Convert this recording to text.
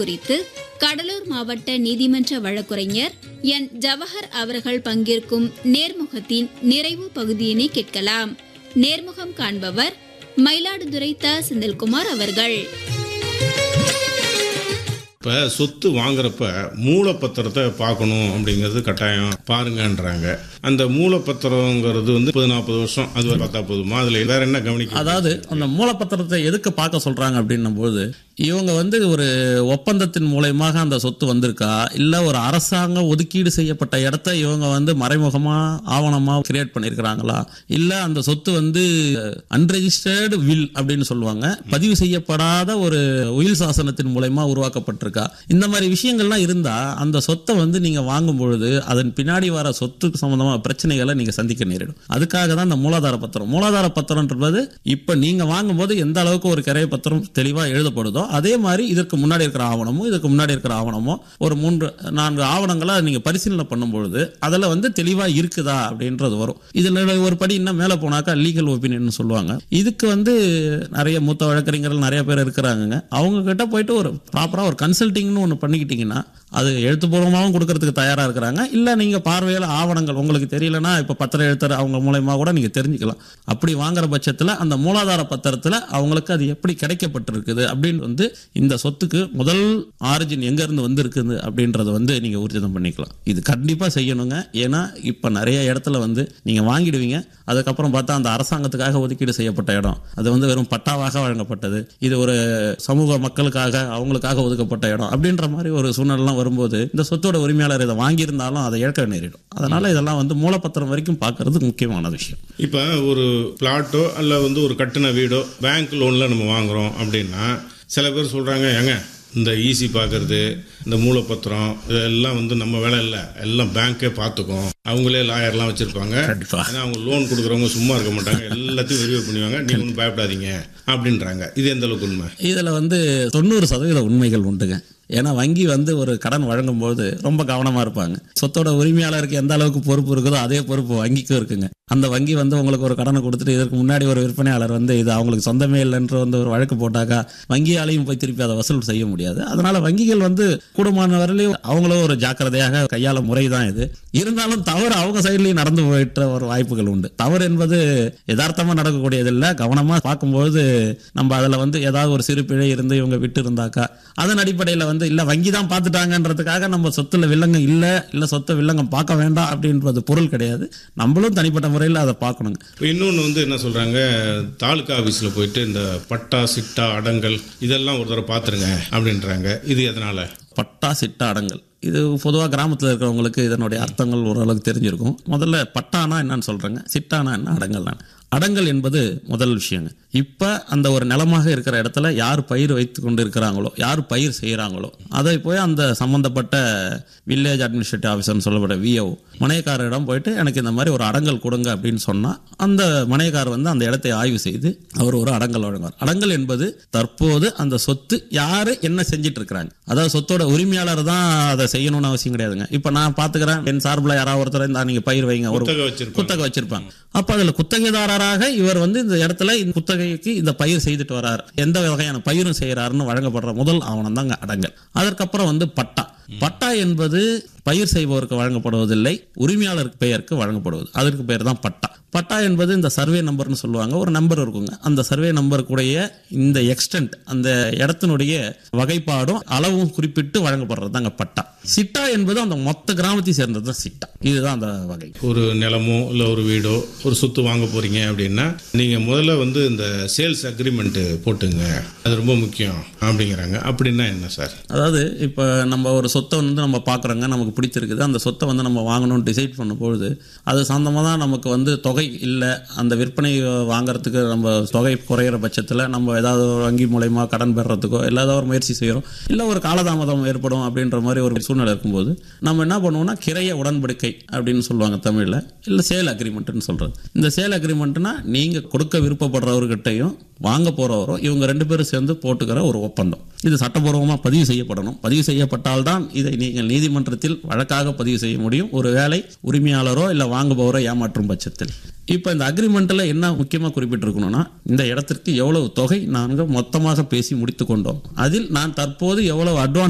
குறித்து கடலூர் மாவட்ட நீதிமன்ற வழக்குரைஞர் என் ஜவஹர் அவர்கள் பங்கேற்கும் நேர்முகத்தின் நிறைவு பகுதியினை கேட்கலாம் நேர்முகம் காண்பவர் மயிலாடுதுறை த செந்தில்குமார் அவர்கள் இப்போ சொத்து வாங்குறப்ப மூலப்பத்திரத்தை பார்க்கணும் அப்படிங்கிறது கட்டாயம் பாருங்கன்றாங்க அந்த மூலப்பத்திரங்கிறது வந்து முப்பது நாற்பது வருஷம் அது பார்த்தா போதுமா அதில் வேற என்ன கவனிக்க அதாவது அந்த மூலப்பத்திரத்தை எதுக்கு பார்க்க சொல்றாங்க அப்படின்னும் போது இவங்க வந்து ஒரு ஒப்பந்தத்தின் மூலயமாக அந்த சொத்து வந்திருக்கா இல்ல ஒரு அரசாங்க ஒதுக்கீடு செய்யப்பட்ட இடத்த இவங்க வந்து மறைமுகமா ஆவணமா கிரியேட் பண்ணிருக்கிறாங்களா இல்ல அந்த சொத்து வந்து அன்ரெஜிஸ்டர்டு வில் அப்படின்னு சொல்லுவாங்க பதிவு செய்யப்படாத ஒரு உயில் சாசனத்தின் மூலயமா உருவாக்கப்பட்டிருக்கா இந்த மாதிரி விஷயங்கள்லாம் இருந்தா அந்த சொத்தை வந்து நீங்க வாங்கும் பொழுது அதன் பின்னாடி வர சொத்து சம்பந்தமா பிரச்சனைகளை நீங்க சந்திக்க நேரிடும் அதுக்காக தான் இந்த மூலாதார பத்திரம் மூலாதார பத்திரம்ன்றது இப்ப நீங்க வாங்கும்போது எந்த அளவுக்கு ஒரு கிரைய பத்திரம் தெளிவா எழுதப்படுதோ அதே மாதிரி இதற்கு முன்னாடி இருக்கிற ஆவணமும் இதுக்கு முன்னாடி இருக்கிற ஆவணமும் ஒரு மூன்று நான்கு ஆவணங்களை நீங்க பரிசீலனை பண்ணும்பொழுது அதுல வந்து தெளிவா இருக்குதா அப்படின்றது வரும் இதுல ஒரு படி இன்னும் மேல போனாக்கா லீகல் ஒப்பீனியன் சொல்லுவாங்க இதுக்கு வந்து நிறைய மூத்த வழக்கறிஞர்கள் நிறைய பேர் இருக்கிறாங்க அவங்க கிட்ட போயிட்டு ஒரு ப்ராப்பரா ஒரு கன்சல்டிங்னு ஒன்று பண்ணிக்கிட்டீங்கன்னா அது எழுத்துப்பூர்வமாகவும் கொடுக்கறதுக்கு தயாரா இருக்கிறாங்க இல்ல நீங்க பார்வையில ஆவணங்கள் உங்களுக்கு தெரியலனா இப்ப பத்திர எழுத்தர் அவங்க மூலயமா கூட நீங்க தெரிஞ்சுக்கலாம் அப்படி வாங்குற பட்சத்துல அந்த மூலாதார பத்திரத்துல அவங்களுக்கு அது எப்படி கிடைக்கப்பட்டிருக்குது அப்படின்னு வந்து இந்த சொத்துக்கு முதல் ஆரிஜின் எங்க இருந்து வந்திருக்குது அப்படின்றத வந்து நீங்க ஊர்ஜிதம் பண்ணிக்கலாம் இது கண்டிப்பா செய்யணுங்க ஏன்னா இப்ப நிறைய இடத்துல வந்து நீங்க வாங்கிடுவீங்க அதுக்கப்புறம் பார்த்தா அந்த அரசாங்கத்துக்காக ஒதுக்கீடு செய்யப்பட்ட இடம் அது வந்து வெறும் பட்டாவாக வழங்கப்பட்டது இது ஒரு சமூக மக்களுக்காக அவங்களுக்காக ஒதுக்கப்பட்ட இடம் அப்படின்ற மாதிரி ஒரு சூழ்நிலைலாம் வரும்போது இந்த சொத்தோட உரிமையாளர் இதை வாங்கியிருந்தாலும் அதை இழக்க நேரிடும் அதனால இதெல்லாம் வந்து மூலப்பத்திரம் வரைக்கும் பார்க்கறது முக்கியமான விஷயம் இப்போ ஒரு பிளாட்டோ அல்ல வந்து ஒரு கட்டின வீடோ பேங்க் லோனில் நம்ம வாங்குறோம் அப்படின்னா சில பேர் சொல்கிறாங்க ஏங்க இந்த ஈசி பார்க்கறது இந்த மூலப்பத்திரம் இதெல்லாம் வந்து நம்ம வேலை இல்லை எல்லாம் பேங்க்கே பார்த்துக்கும் அவங்களே லாயர்லாம் வச்சுருப்பாங்க கண்டிப்பா. ஏன்னா அவங்க லோன் கொடுக்குறவங்க சும்மா இருக்க மாட்டாங்க எல்லாத்தையும் வெரிஃபை பண்ணுவாங்க நீங்கள் ஒன்றும் பயப்படாதீங்க அப்படின்றாங்க இது எந்த அளவுக்கு உண்மை இதுல வந்து தொண்ணூறு சதவீத உண்மைகள் உண்டுங்க ஏன்னா வங்கி வந்து ஒரு கடன் வழங்கும்போது ரொம்ப கவனமா இருப்பாங்க சொத்தோட உரிமையாளருக்கு எந்த அளவுக்கு பொறுப்பு இருக்குதோ அதே பொறுப்பு வங்கிக்கும் இருக்குங்க அந்த வங்கி வந்து உங்களுக்கு ஒரு கடனை கொடுத்துட்டு இதற்கு முன்னாடி ஒரு விற்பனையாளர் வந்து இது அவங்களுக்கு சொந்தமே இல்லைன்ற வந்து ஒரு வழக்கு போட்டாக்கா வங்கியாலையும் போய் திருப்பி அதை வசூல் செய்ய முடியாது அதனால வங்கிகள் வந்து கூடுமான வரையிலையும் அவங்களும் ஒரு ஜாக்கிரதையாக கையாள முறை தான் இது இருந்தாலும் தவறு அவங்க சைட்லயும் நடந்து போயிட்ட ஒரு வாய்ப்புகள் உண்டு தவறு என்பது யதார்த்தமா நடக்கக்கூடியது இல்லை கவனமா பார்க்கும்போது நம்ம அதுல வந்து ஏதாவது ஒரு சிறு பிழை இருந்து இவங்க விட்டு இருந்தாக்கா அதன் அடிப்படையில் வந்து இல்ல வங்கி தான் பார்த்துட்டாங்கன்றதுக்காக நம்ம சொத்துல வில்லங்கம் இல்ல இல்ல சொத்தை வில்லங்கம் பார்க்க வேண்டாம் அப்படின்றது பொருள் கிடையாது நம்மளும் தனிப்பட்ட முறையில் அதை பார்க்கணுங்க இப்போ இன்னொன்று வந்து என்ன சொல்கிறாங்க தாலுக்கா ஆஃபீஸில் போயிட்டு இந்த பட்டா சிட்டா அடங்கல் இதெல்லாம் ஒரு தடவை பார்த்துருங்க அப்படின்றாங்க இது எதனால் பட்டா சிட்டா அடங்கல் இது பொதுவாக கிராமத்தில் இருக்கிறவங்களுக்கு இதனுடைய அர்த்தங்கள் ஓரளவுக்கு தெரிஞ்சிருக்கும் முதல்ல பட்டானா என்னன்னு சொல்றேங்க சிட்டானா என்ன அடங்கல் அடங்கல் என்பது முதல் விஷயங்க இப்போ அந்த ஒரு நிலமாக இருக்கிற இடத்துல யார் பயிர் வைத்து கொண்டு இருக்கிறாங்களோ யார் பயிர் செய்கிறாங்களோ அதை போய் அந்த சம்பந்தப்பட்ட வில்லேஜ் அட்மினிஸ்ட்ரேட்டிவ் ஆஃபீஸர்னு சொல்லப்பட்ட விஓ மனையக்காரரிடம் போயிட்டு எனக்கு இந்த மாதிரி ஒரு அடங்கல் கொடுங்க அப்படின்னு சொன்னால் அந்த மனையக்காரர் வந்து அந்த இடத்தை ஆய்வு செய்து அவர் ஒரு அடங்கல் வழங்குவார் அடங்கல் என்பது தற்போது அந்த சொத்து யாரு என்ன செஞ்சிட்டு இருக்கிறாங்க அதாவது சொத்தோட உரிமையாளர் தான் அதை செய்யணும்னு அவசியம் கிடையாதுங்க இப்ப நான் பாத்துக்கிறேன் என் சார்பில் யாராவது ஒருத்தர் இந்த நீங்க பயிர் வைங்க ஒரு குத்தகை வச்சிருப்பாங்க. குத்தகை வச்சிருப்பாங்க அப்ப அதுல குத்தகைதாரராக இவர் வந்து இந்த இடத்துல இந்த குத்தகைக்கு இந்த பயிர் செய்துட்டு வரார் எந்த வகையான பயிரும் செய்யறாருன்னு வழங்கப்படுற முதல் ஆவணம் தாங்க அடங்கல் அதற்கப்புறம் வந்து பட்டா பட்டா என்பது பயிர் செய்பவருக்கு வழங்கப்படுவதில்லை உரிமையாளர் பெயருக்கு வழங்கப்படுவது அதற்கு பெயர் தான் பட்டா பட்டா என்பது இந்த சர்வே நம்பர்னு சொல்லுவாங்க ஒரு நம்பர் இருக்குங்க அந்த சர்வே நம்பருக்குடைய இந்த எக்ஸ்டென்ட் அந்த இடத்தினுடைய வகைப்பாடும் அளவும் குறிப்பிட்டு வழங்கப்படுறது தாங்க பட்டா சிட்டா என்பது அந்த மொத்த கிராமத்தை சேர்ந்தது தான் சிட்டா இதுதான் அந்த வகை ஒரு நிலமோ இல்லை ஒரு வீடோ ஒரு சொத்து வாங்க போறீங்க அப்படின்னா நீங்கள் முதல்ல வந்து இந்த சேல்ஸ் அக்ரிமெண்ட்டு போட்டுங்க அது ரொம்ப முக்கியம் அப்படிங்கிறாங்க அப்படின்னா என்ன சார் அதாவது இப்போ நம்ம ஒரு சொத்தை வந்து நம்ம பார்க்குறோங்க நமக்கு பிடிச்சிருக்குது அந்த சொத்தை வந்து நம்ம வாங்கணும்னு டிசைட் பண்ணும்பொழுது அது சொந்தமாக தான் நமக்கு வந்து தொகை இல்லை அந்த விற்பனை வாங்குறதுக்கு நம்ம தொகை குறையிற பட்சத்தில் நம்ம ஏதாவது ஒரு வங்கி மூலயமா கடன் பெறுறதுக்கோ இல்லை ஏதாவது ஒரு முயற்சி செய்கிறோம் இல்லை ஒரு காலதாமதம் ஏற்படும் அப்படின்ற மாதிரி ஒரு சூழ்நிலை இருக்கும்போது நம்ம என்ன பண்ணுவோம்னா கிரைய உடன்படிக்கை அப்படின்னு சொல்லுவாங்க தமிழில் இல்லை சேல் அக்ரிமெண்ட்னு சொல்கிறது இந்த சேல் அக்ரிமெண்ட்னா நீங்கள் கொடுக்க விருப்பப்படுறவர்கிட்டையும் வாங்க போகிறவரோ இவங்க ரெண்டு பேரும் சேர்ந்து போட்டுக்கிற ஒரு ஒப்பந்தம் இது சட்டபூர்வமாக பதிவு செய்யப்படணும் பதிவு செய்யப்பட்டால்தான் இதை நீங்கள் நீதிமன்றத்தில் வழக்காக பதிவு செய்ய முடியும் ஒரு வேளை உரிமையாளரோ இல்லை வாங்குபவரோ ஏமாற்றும் பட்சத்தில் இப்போ இந்த அக்ரிமெண்ட்டில் என்ன முக்கியமாக குறிப்பிட்டிருக்கணும்னா இந்த இடத்திற்கு எவ்வளவு தொகை நாங்கள் மொத்தமாக பேசி முடித்து கொண்டோம் அதில் நான் தற்போது எவ்வளவு அட்வான்ஸ்